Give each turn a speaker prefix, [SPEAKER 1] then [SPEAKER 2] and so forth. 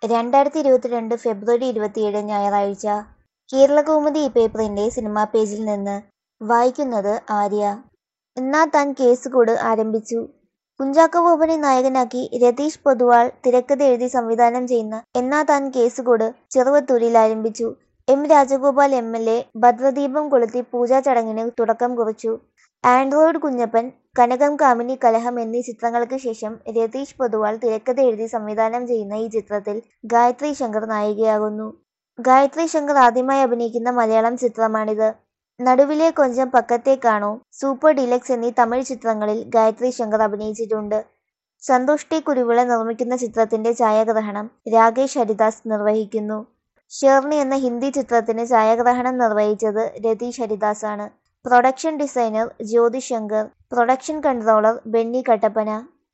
[SPEAKER 1] രണ്ടായിരത്തി ഇരുപത്തിരണ്ട് ഫെബ്രുവരി ഇരുപത്തിയേഴ് ഞായറാഴ്ച കേരളകൗമുദി പേപ്പറിന്റെ സിനിമാ പേജിൽ നിന്ന് വായിക്കുന്നത് ആര്യ എന്നാ താൻ കേസുകൂട് ആരംഭിച്ചു കുഞ്ചാക്കോ ബോബനെ നായകനാക്കി രതീഷ് പൊതുവാൾ തിരക്കഥ എഴുതി സംവിധാനം ചെയ്യുന്ന എന്നാ താൻ കേസുകൂട് ചെറുവത്തൂരിൽ ആരംഭിച്ചു M Rajagopal M L A ഭദ്രദീപം കൊളുത്തി പൂജാ ചടങ്ങിന് തുടക്കം കുറിച്ചു ആൻഡ്രോയിഡ് കുഞ്ഞപ്പൻ കനകം കാമിനി കലഹം എന്നീ ചിത്രങ്ങൾക്ക് ശേഷം രതീഷ് പൊതുവാൾ തിരക്കഥ എഴുതി സംവിധാനം ചെയ്യുന്ന ഈ ചിത്രത്തിൽ ഗായത്രി ശങ്കർ നായികയാകുന്നു ഗായത്രി ശങ്കർ ആദ്യമായി അഭിനയിക്കുന്ന മലയാളം ചിത്രമാണിത് നടുവിലെ കൊഞ്ചം പക്കത്തേക്കാണോ സൂപ്പർ ഡീലക്സ് എന്നീ തമിഴ് ചിത്രങ്ങളിൽ ഗായത്രി ശങ്കർ അഭിനയിച്ചിട്ടുണ്ട് സന്തോഷ് ടി കുരുവിള നിർമ്മിക്കുന്ന ചിത്രത്തിന്റെ ഛായാഗ്രഹണം രാകേഷ് ഹരിദാസ് നിർവഹിക്കുന്നു ഷേർണി എന്ന ഹിന്ദി ചിത്രത്തിന് ഛായാഗ്രഹണം നിർവഹിച്ചത് രതീഷ് ഹരിദാസാണ് production designer Jyothi Shankar production controller Benny Kattappana